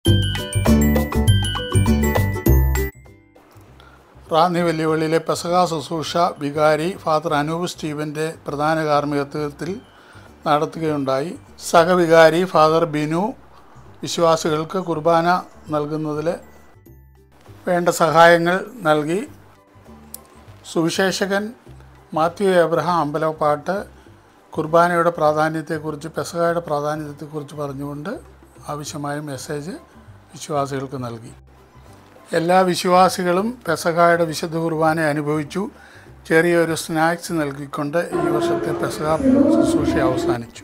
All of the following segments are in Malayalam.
റാന്നി വെല്ലുവിളിയിലെ പെസക ശുശ്രൂഷ വികാരി ഫാദർ അനൂപ് സ്റ്റീവൻ്റെ പ്രധാന കാർമ്മികത്വത്തിൽ നടത്തുകയുണ്ടായി സഹവികാരി ഫാദർ ബിനു വിശ്വാസികൾക്ക് കുർബാന നൽകുന്നതിൽ വേണ്ട സഹായങ്ങൾ നൽകി സുവിശേഷകൻ മാത്യു എബ്രഹാം അമ്പലപ്പാട്ട് കുർബാനയുടെ പ്രാധാന്യത്തെക്കുറിച്ച് പെസകയുടെ പ്രാധാന്യത്തെക്കുറിച്ച് പറഞ്ഞുകൊണ്ട് ആവശ്യമായ മെസ്സേജ് വിശ്വാസികൾക്ക് നൽകി എല്ലാ വിശ്വാസികളും പെസഹായുടെ വിശുദ്ധ കുർബാന അനുഭവിച്ചു ചെറിയൊരു സ്നാക്സ് നൽകിക്കൊണ്ട് ഈ വർഷത്തെ പെസഹ ശുശ്രൂഷ അവസാനിച്ചു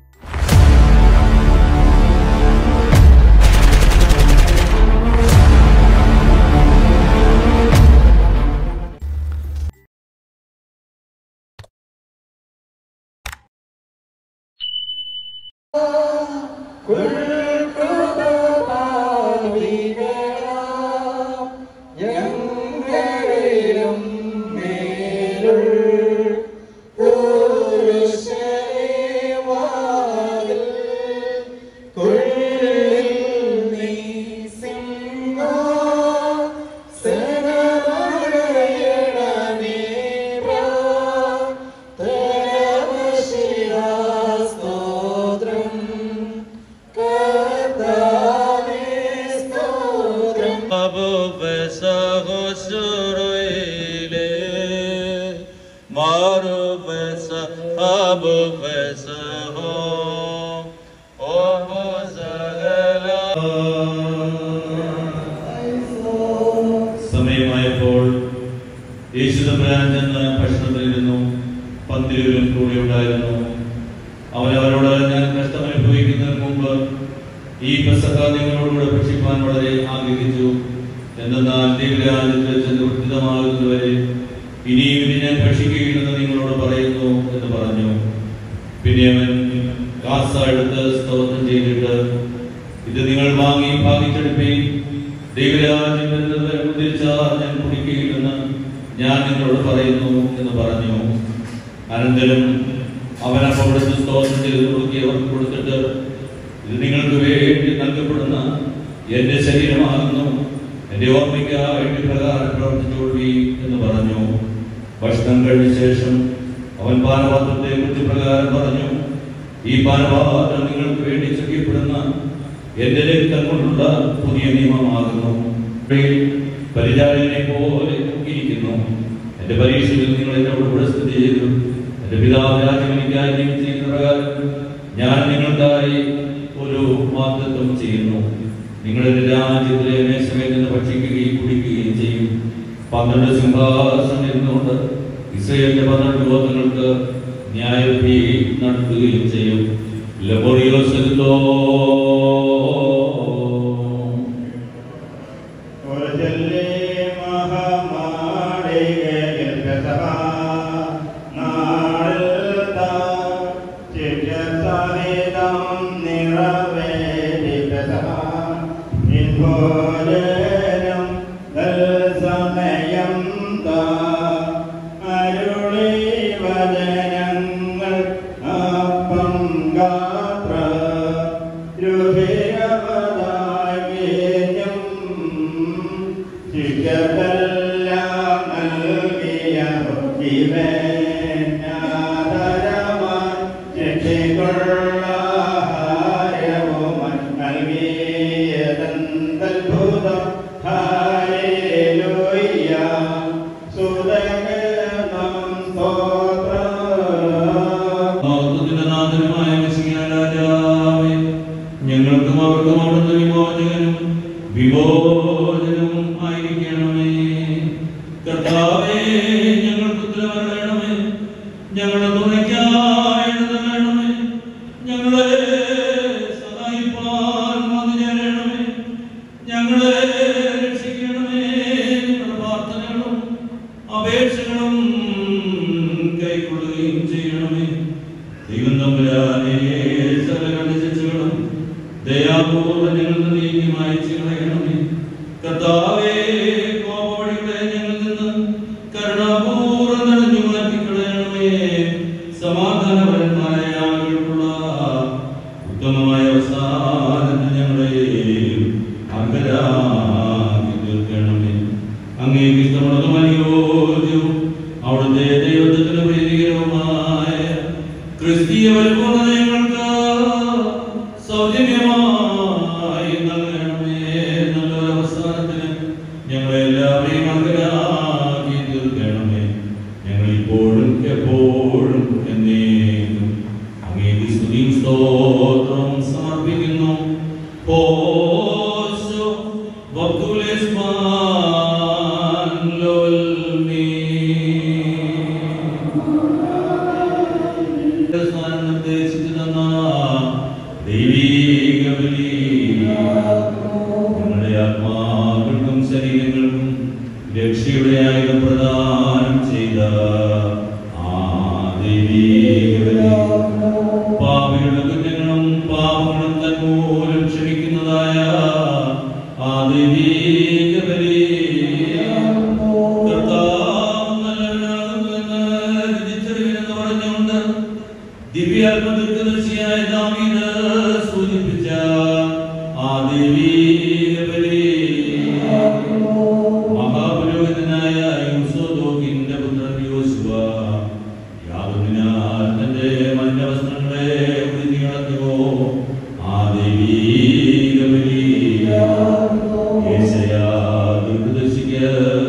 Abu Vesaho Suroile Maru Vesa Abu Vesaho Oho Zagala സമയമായപ്പോൾ യേശുദമ്പുരാൻ ചെന്ന് ഭക്ഷണത്തിലിരുന്നു പന്തിരുവരും കൂടെ ഉണ്ടായിരുന്നു അവൻ അവരോട് ഞാൻ കഷ്ടം അനുഭവിക്കുന്നതിന് മുമ്പ് ഈ പെസഹ നിങ്ങളോടുകൂടെ ഭക്ഷിപ്പാൻ വളരെ ആഗ്രഹിച്ചു എന്തെന്നാൽ ദൈവരാജ്യത്തിൽ ചെന്ന് ഉദ്ധിതമാകുന്നതുവരെ ഇനിയും ഇത് ഞാൻ ഭക്ഷിക്കുകയില്ലെന്ന് നിങ്ങളോട് പറയുന്നു എന്ന് പറഞ്ഞു പിന്നെ അവൻ കാസ എടുത്ത് സ്തോത്രം ചെയ്തിട്ട് ഇത് നിങ്ങൾ വാങ്ങി ഭാഗിച്ചെടുപ്പീൻ ദൈവരാജ്യം വരുന്നത് ഉദ്ദേശിച്ചാൽ ഞാൻ കുടിക്കുകയില്ലെന്ന് ഞാൻ നിങ്ങളോട് പറയുന്നു എന്ന് പറഞ്ഞു അനന്തരം അവൻ അപ്പോൾ അവിടുന്ന് സ്തോത്രം ചെയ്ത് കൊടുക്കി അവർക്ക് കൊടുത്തിട്ട് ഇത് നിങ്ങൾക്ക് വേണ്ടി നൽകപ്പെടുന്ന എന്റെ ശരീരമാകുന്നു എന്റെ ഓർമ്മയ്ക്കായിട്ട് പ്രകാരം പ്രവർത്തിച്ചുകൊള്ളി എന്ന് പറഞ്ഞു ഭക്ഷണം കഴിഞ്ഞ ശേഷം അവൻ പാനപാത്രത്തെ കുറിച്ച് പ്രകാരം പറഞ്ഞു ഈ പാനപാത്രം നിങ്ങൾക്ക് വേണ്ടി ചുറ്റിപ്പെടുന്ന എന്റെ രക്തം കൊണ്ടുള്ള പുതിയ നിയമമാകുന്നു പരിചാരകനെ പോലെ ഇരിക്കുന്നു എന്റെ പരീക്ഷയിൽ നിങ്ങൾ എന്നോട് കൂടെ സ്ഥിതി ചെയ്തു എന്റെ പിതാവ് രാജ്യം എനിക്കായി നിയമിച്ചിരിക്കുന്ന പ്രകാരം ഞാൻ നിങ്ങൾക്കായി ഒരു വാഗ്ദത്വം ചെയ്യുന്നു നിങ്ങളുടെ രാജ്യത്തിലെ മേശമേൽ നിന്ന് ഭക്ഷിക്കുകയും കുടിക്കുകയും ചെയ്യും പന്ത്രണ്ട് സിംഹാസനം ഇരുന്നുകൊണ്ട് ഇസ്രയേലിന്റെ പന്ത്രണ്ട് ഗോത്രങ്ങൾക്ക് ന്യായവിധി നടത്തുകയും ചെയ്യും ലബോറിയോസെല്ലോ മഹത്വത്തിന്റെ നാഥനുമായ മിശിഹാ രാജാവേ, ഞങ്ങൾക്കും അവർക്കും അവിടുന്ന് വിമോചകനും വിമോചനവും ആയിരിക്കണമേ കർത്താവേ ഞങ്ങൾക്ക് ഉത്തരവരണമേ ഞങ്ങളെ തുണയ്ക്കായി എഴുതണമേ ഞങ്ങളെ സഹായിപ്പാൻ വന്നു ചേരണമേ ഞങ്ങളെ രക്ഷിക്കണമേ ഞങ്ങളുടെ പ്രാർത്ഥനകളും അപേക്ഷകളും കൈക്കൊള്ളുകയും ചെയ്യണമേ ദൈവം തമ്പുരാനെ സകല ശിക്ഷകളും ദയാപൂർവ്വം ഞങ്ങൾ നീക്കി മായച്ചു കളയണമേ കർത്താവേ കോപവഴികളെ ഞങ്ങളിൽ നിന്ന് കരുണാപൂർവ്വം നടഞ്ഞു മാറ്റിക്കളയണമേ സമാധാനപരമായ ആളുകൾക്കുള്ള ഉത്തമമായ അവസാനം ഞങ്ങളെ മാർഗരാക്കി തീർക്കണമേ അങ്ങേക്ക് ഇഷ്ടമുള്ളതും അനുയോജ്യവും അവിടുത്തെ ദൈവത്തിന് പ്രീതികരവുമായ ക്രിസ്തീയ പരിപൂർണ്ണത ഞങ്ങൾക്ക് സൗജന്യമായി നൽകണമേ നല്ലൊരു അവസാനത്തിന് ഞങ്ങളെ എല്ലാവരെയും മകനാക്കി തീർക്കണമേ ഞങ്ങൾ ഇപ്പോഴും എപ്പോഴും എന്നേക്കും അങ്ങേക്ക് സ്തുതിയും സ്തോത്രവും സമർപ്പിക്കുന്നു പോസോ വക്കുലേസ്മാൻ ലോൽമീ സ്ഥാനം നിർദ്ദേശിച്ചു തന്ന ദൈവീക ബലി ഞങ്ങളുടെ ആത്മാക്കൾക്കും ശരീരങ്ങൾക്കും രക്ഷയുടെ ആയുധം പ്രദാനം ചെയ്ത ആ ദൈവീക ബലി പാപികളുടെ കുറ്റങ്ങളും പാപങ്ങളും തന്മൂലം ക്ഷമിക്കുന്നതായ ആ ദൈവീക ബലി കർത്താവ് നല്ലവനാകുന്നുവെന്ന് രുചിച്ചറിവിനെന്ന് പറഞ്ഞുകൊണ്ട് ദിവ്യാത്മദീർഘദർശിയായ ദാവീദ് സൂചിപ്പിച്ച ആ ദൈവീക ബലി മഹാപുരോഹിതനായ യൂസോദോക്കിന്റെ പുത്രൻ യോശുവ യാതൊന്നിനാൽ തന്റെ മഞ്ഞവസ്ത്രങ്ങളെ ഉരുതി കളഞ്ഞുവോ ആ ദൈവീക ബലി യേശയ്യാ ദീർഘദർശിക്ക്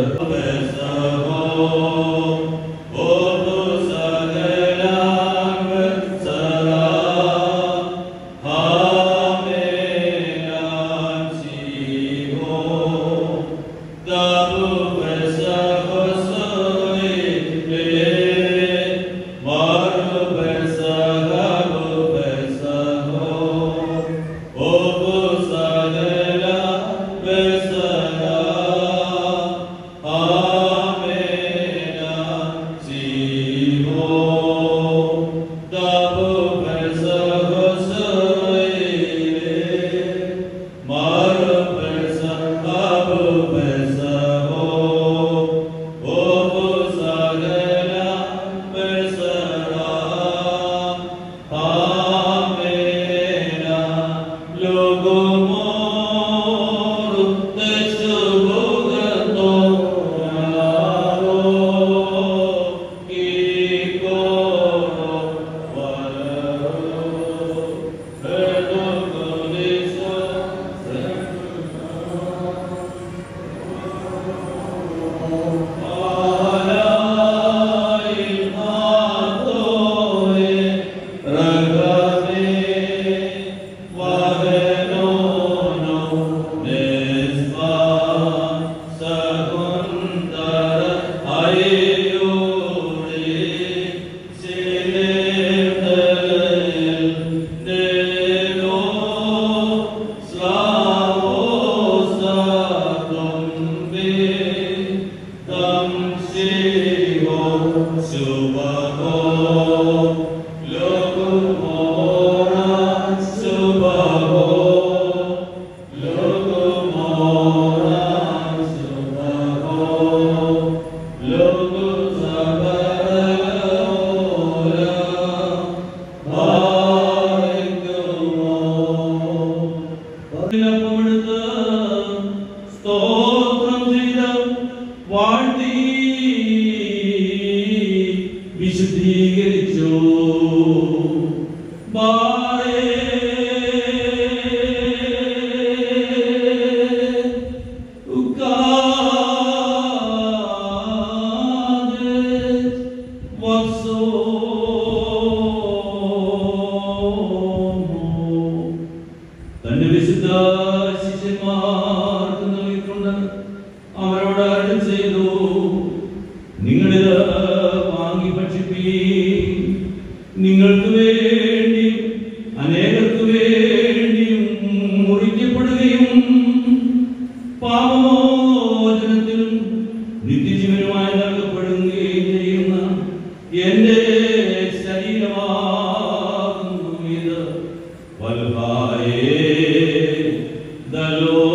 അപ്പമെടുത്ത് സ്തോത്രം ചെയ്ത് വാഴ്ത്തി വിശുദ്ധീകരിച്ചു ബായേ തന്റെ വിശുദ്ധ ശിഷ്യന്മാർക്ക് നൽകിക്കൊണ്ട് അവരോട് അരുൾ ചെയ്തു നിങ്ങളിത് വാങ്ങി ഭക്ഷിപ്പീ നിങ്ങൾക്ക് വേണ്ടിയും അനേകർക്ക് വേണ്ടിയും മുറിക്കപ്പെടുകയും പാപമോചനത്തിനും നിത്യജീവനുമായി നൽകപ്പെടുകയും ചെയ്യുന്ന എന്റെ ശരീരമാകുന്നു ഇത് വൽഹായേ ദലോ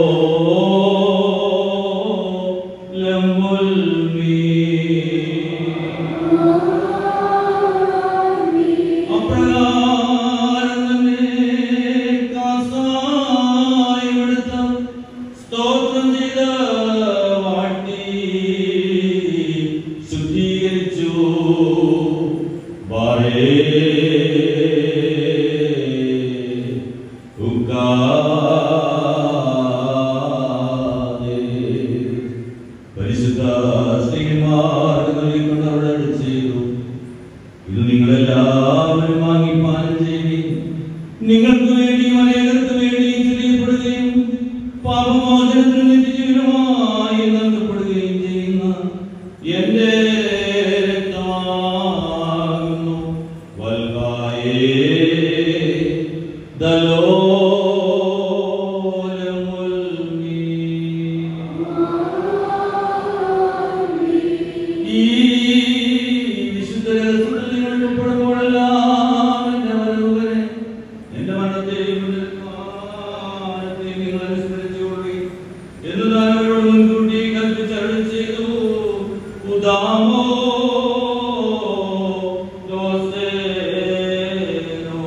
അപ്രകാരം തന്നെ കാസായമെടുത്ത പാപമോചനത്തിന് നിത്യജീവനുമായി നൽകപ്പെടുകയും ചെയ്യുന്ന എന്റെ രക്തമാകുന്നു വൽകായേ ദലോലമുൽമീ. ഈ വിശുദ്ധ രഹസ്യത്തിൽ നിങ്ങൾ ഉൾപ്പെടുമ്പോഴെല്ലാം എന്റെ വരവുവരെ എന്റെ മരണത്തെയും എന്റെ കാലത്തെയും നിങ്ങൾ അനുസ്മരിച്ചുകൊള്ളുകയും എന്ന് താൻ അവരോട് മുൻകൂട്ടി കൽപ്പിച്ചരുളി ചെയ്തു ഉദാമോ ദോസേനോ.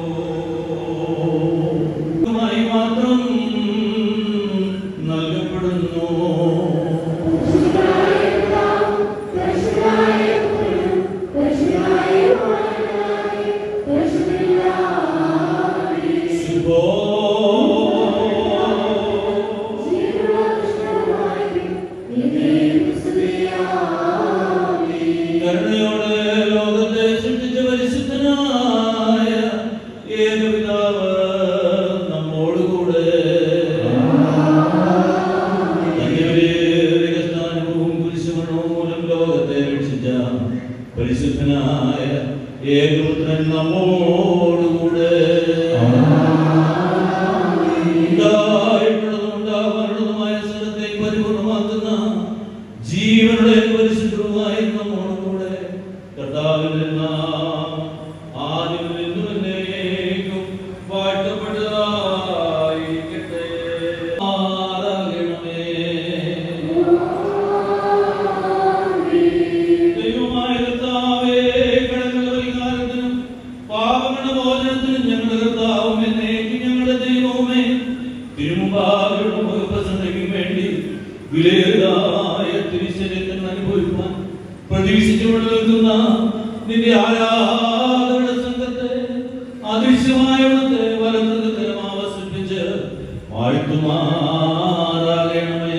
മായി മാത്രം നൽകപ്പെടുന്നു കരുണയോടെ ലോകത്തെ സൃഷ്ടിച്ച പരിശുദ്ധനായ ഏകപിതാവ് നമ്മോടുകൂടെ തന്റെ സ്ഥാനവും കുരിശുമരണവും മൂലം ലോകത്തെ രക്ഷിച്ച പരിശുദ്ധനായ ഏകപുത്രൻ നമ്മോടുകൂടെ ഉണ്ടായിട്ടുള്ളതും ഉണ്ടാവാനുള്ളതുമായ സ്ഥലത്തെ പരിപൂർണമാക്കുന്ന ജീവനുടെ പരിശുദ്ധവുമായി നമ്മോടുകൂടെ കർത്താവിൽ നിന്ന് ആദ്യം നിന്നും എന്നേക്കും വാഴ്ത്തപ്പെട്ടതായിരിക്കട്ടെ ആരാകണമേ ദൈവമായ കർത്താവേ, കടങ്ങളുടെ പരിഹാരത്തിനും പാപങ്ങളുടെ മോചനത്തിനും ഞങ്ങളുടെ കർത്താവും എന്നേക്കും ഞങ്ങളുടെ ദൈവവുമേ തിരുമുമ്പാകെയുള്ള മുഖപ്രസന്നയ്ക്കും വേണ്ടി വിലയേറിയതായ തിരുശരീരത്തിന് അനുഭവിക്കാൻ പ്രതീക്ഷിച്ചുകൊണ്ട് നിൽക്കുന്ന നിന്റെ ആരാധന സംഘത്തെ അദൃശ്യമായ ഇവിടുത്തെ വലത്തെ ആവസിപ്പിച്ച് വാഴ്ത്തുമാറാകണമേ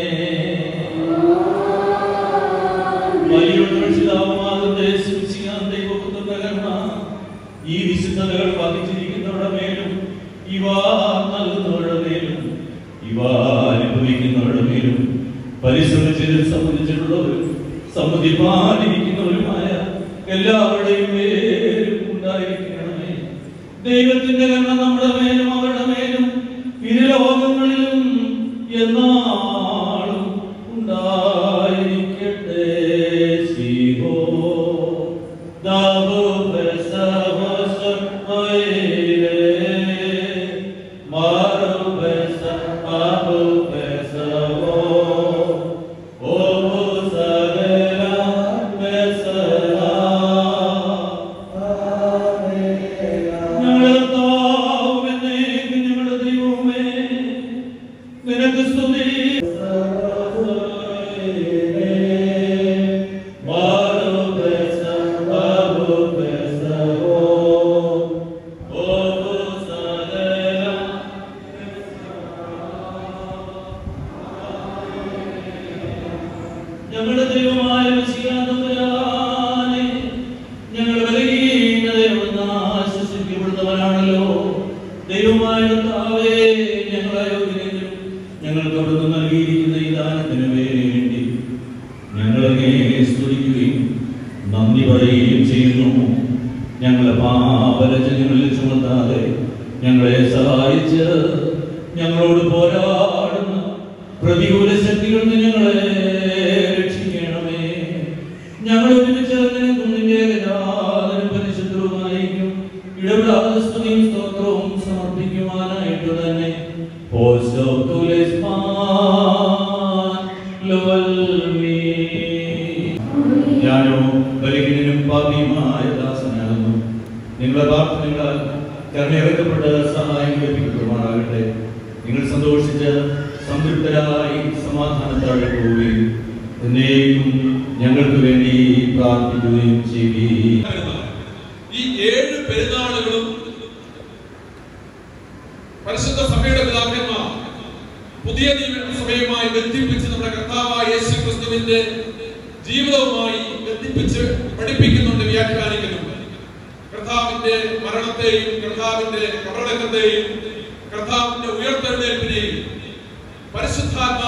ഈ വിശുദ്ധതകൾ വഹിച്ചിരിക്കുന്നവരുടെ മേലും ഇവ നൽകുന്നവരുടെ മേലും ഇവ അനുഭവിക്കുന്നവരുടെ മേലും പരിശ്രമിച്ചതിൽ സംബന്ധിച്ചിട്ടുള്ളവരും സമ്മതിപ്പാനിരിക്കുന്നവരുമായ എല്ലാവരുടെയും മേലും ഉണ്ടായിരിക്കണമേ ദൈവത്തിന്റെ കണ്ണ നമ്മുടെ മേലും അവരുടെ മേലും ഇരു ലോകങ്ങളിലും എന്നാളും ഉണ്ടായിരിക്കട്ടെ സിഹോ ദാവോ ബസവസ ഓയിലേ മാറോ ബസ ആബോ ബസവോ ഓ സഗല ബസലാ ഞങ്ങളുടെ കർത്താവുമേ, ഞങ്ങളുടെ ദൈവമേ, നിനക്ക് സ്തുതി. മാറോ ബസ, ബാബോ ബസ, ഓ, ഓ സകല ഞങ്ങളുടെ ദൈവമായ മിശിഹാതമ്പുരാനെ, ഞങ്ങൾ ബലഹീനതയിൽ നിന്ന് ആശ്വസിക്കപ്പെടുന്നവരാണല്ലോ ദൈവമായ കർത്താവേ ഞങ്ങൾ അയോഗ്യനെങ്കിലും ഞങ്ങൾക്ക് അവിടുന്ന് നൽകിയിരിക്കുന്ന ഈ ദാനത്തിന് വേണ്ടി ഞങ്ങളെ സ്തുതിക്കുകയും നന്ദി പറയുകയും ചെയ്യുന്നു ഞങ്ങളെ പാപരചനകളിൽ ചുമത്താതെ ഞങ്ങളെ സഹായിച്ച് ഞങ്ങളോട് പോരാടുന്ന പ്രതികൂല ശക്തികളിൽ നിന്ന് ഞങ്ങളെ രക്ഷിക്കണമേ ഞങ്ങൾ ഒരുമിച്ച് നിനക്കും നിന്റെ ഗജാതനും പരിശുദ്ധവുമായിരിക്കും ഇടപെടാതെ സ്തുതിയും സ്തോത്രവും സമർപ്പിക്കുവാനായിട്ട് തന്നെ ഞാനോ ബലിഹിനും പാപിയുമായ ദാസനാകുന്നു നിങ്ങളെ പ്രാർത്ഥനകളാൽ കരുണയകപ്പെട്ട സഹായം ലഭിക്കുമാറാകട്ടെ നിങ്ങൾ സന്തോഷിച്ച് സംതൃപ്തരായി സമാധാനത്തോടെ പോവുകയും എന്നേക്കും ഞങ്ങൾക്ക് വേണ്ടി പ്രാർത്ഥിക്കുകയും ചെയ്യുകയും ഈ ഏഴ് പെരുന്നാളുകളും പരിശുദ്ധ സഭയുടെ പിതാക്കന്മാർ പുതിയ നിയമസഭയുമായി ബന്ധിപ്പിച്ച് നമ്മുടെ കർത്താവായ യേശു ക്രിസ്തുവിന്റെ ജീവിതവുമായി ബന്ധിപ്പിച്ച് പഠിപ്പിക്കുന്നുണ്ട് വ്യാഖ്യാനിക്കുന്നുണ്ട് കർത്താവിന്റെ മരണത്തെയും കർത്താവിന്റെ കബറടക്കത്തെയും കർത്താവിന്റെ ഉയർത്തെഴുന്നേൽപ്പിനെയും പരിശുദ്ധ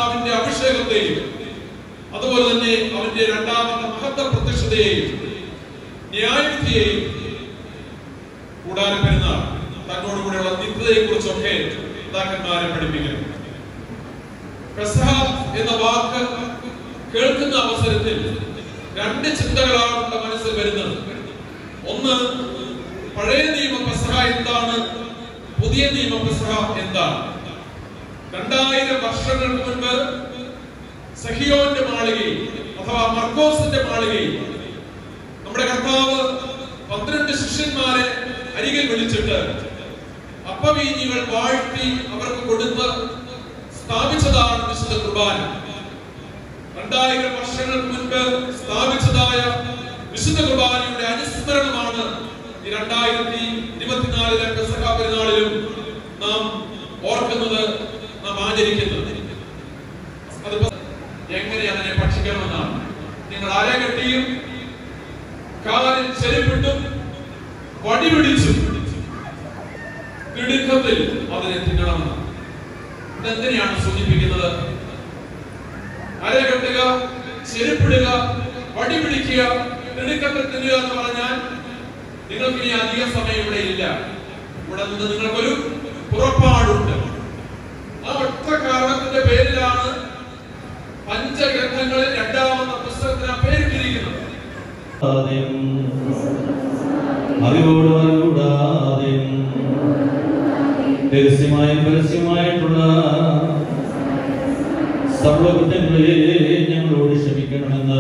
കർത്താവിന്റെ അഭിഷേകത്തെയും അതുപോലെ തന്നെ അവന്റെ രണ്ടാമത്തെ മഹത്വ പ്രത്യക്ഷതയെയും ന്യായവിധിയെയും കൂടാരം പെരുന്നാൾ തന്നോടുകൂടെയുള്ള നിത്യതയെ കുറിച്ചൊക്കെ പിതാക്കന്മാരെ പഠിപ്പിക്കുന്നു പെസഹ എന്ന വാക്ക് കേൾക്കുന്ന അവസരത്തിൽ രണ്ട് ചിന്തകളാണ് നമ്മുടെ മനസ്സിൽ വരുന്നത് ഒന്ന് പഴയ നിയമ പെസഹ എന്താണ് പുതിയ നിയമ പെസഹ എന്താണ് രണ്ടായിരം വർഷങ്ങൾക്ക് മുൻപ് സഹിയോന്റെ മാളികയിൽ അഥവാ മർക്കോസിന്റെ മാളികയിൽ നമ്മുടെ കർത്താവ് പന്ത്രണ്ട് ശിഷ്യന്മാരെ അരികിൽ വിളിച്ചിട്ട് അപ്പവീഞ്ഞികൾ വാഴ്ത്തി അവർക്ക് കൊടുത്ത് സ്ഥാപിച്ചതാണ് വിശുദ്ധ കുർബാന രണ്ടായിരം വർഷങ്ങൾക്ക് മുൻപ് സ്ഥാപിച്ചതായ വിശുദ്ധ കുർബാനയുടെ അനുസ്മരണമാണ് ഈ രണ്ടായിരത്തി ഇരുപത്തിനാലിലെ പെസഹ പെരുന്നാളിലും നാം ഓർക്കുന്നത് നാം ആചരിക്കുന്നത് അതിപ്പോ എങ്ങനെ അതിനെ ഭക്ഷിക്കണമെന്നാണ് നിങ്ങൾ അര കെട്ടിയും കാലിൽ ചെരുപ്പിട്ടും വടി പിടിച്ചും തിടുക്കത്തിൽ അതിനെ തിന്നണമെന്നാണ് ഇതെന്തിനെയാണ് സൂചിപ്പിക്കുന്നത് അര കെട്ടുക ചെരുപ്പിടുക വടി പിടിക്കുക തിടുക്കത്തിൽ തിന്നുക എന്ന് പറഞ്ഞാൽ നിങ്ങൾക്ക് ഇനി അധിക സമയം ഇവിടെ ഇല്ല ഇവിടെ നിന്ന് നിങ്ങൾക്കൊരു പുറപ്പാടുണ്ട് ആ ഒറ്റ കാരണത്തിന്റെ പേരിലാണ് പഞ്ചഗ്രന്ഥങ്ങളിൽ രണ്ടാമത്തെ പുസ്തകത്തിന് ആ പേരിട്ടിരിക്കുന്നത് ആദ്യം അറിവോട് അറിവൂടാതെയും രഹസ്യമായും പരസ്യമായിട്ടുള്ള സർവകുറ്റങ്ങളെ ഞങ്ങളോട് ക്ഷമിക്കണമെന്ന്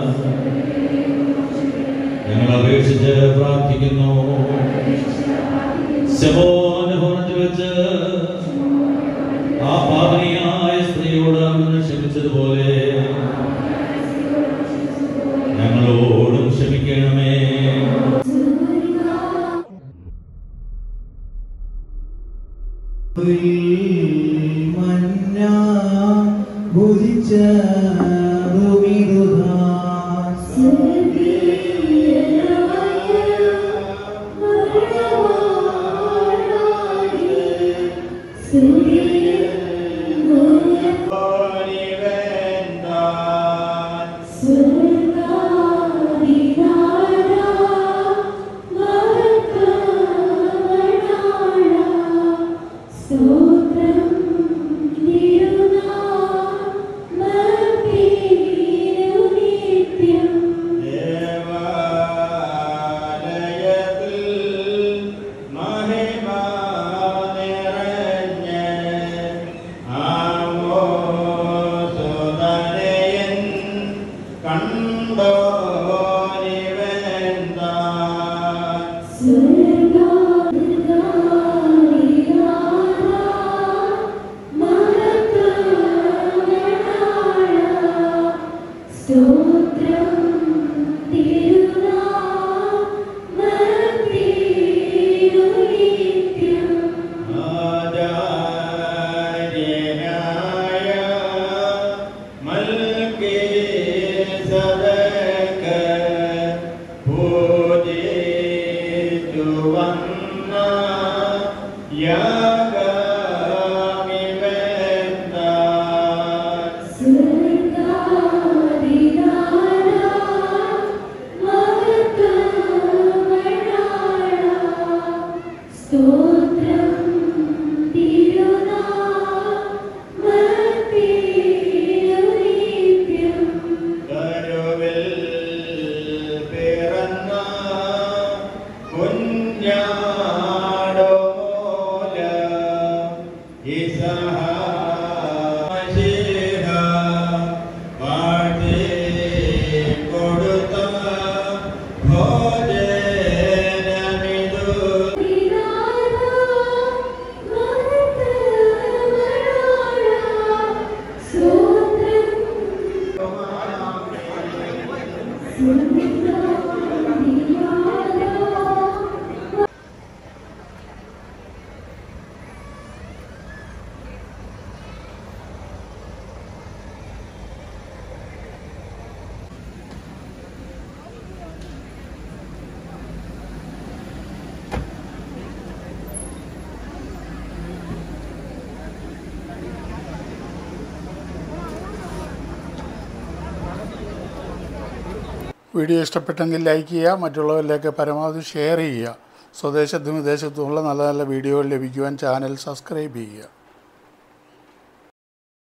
ഞങ്ങൾ അപേക്ഷിച്ച് പ്രാർത്ഥിക്കുന്നു ശമോന്റെ ഭവനത്തിൽ വെച്ച് ആ പാവനിയായ സ്ത്രീയോട് അവിടുന്ന് ക്ഷമിച്ചതുപോലെ ഞങ്ങളോടും ക്ഷമിക്കണമേ മഞ്ഞ ഭുജിച്ച ഭൂമിദുധാ സ്തോത്രം തിരുനാമത്തിനു വീഡിയോ ഇഷ്ടപ്പെട്ടെങ്കിൽ ലൈക്ക് ചെയ്യുക മറ്റുള്ളവരിലേക്ക് പരമാവധി ഷെയർ ചെയ്യുക സ്വദേശത്തും വിദേശത്തുമുള്ള നല്ല നല്ല വീഡിയോകൾ ലഭിക്കുവാൻ ചാനൽ സബ്സ്ക്രൈബ് ചെയ്യുക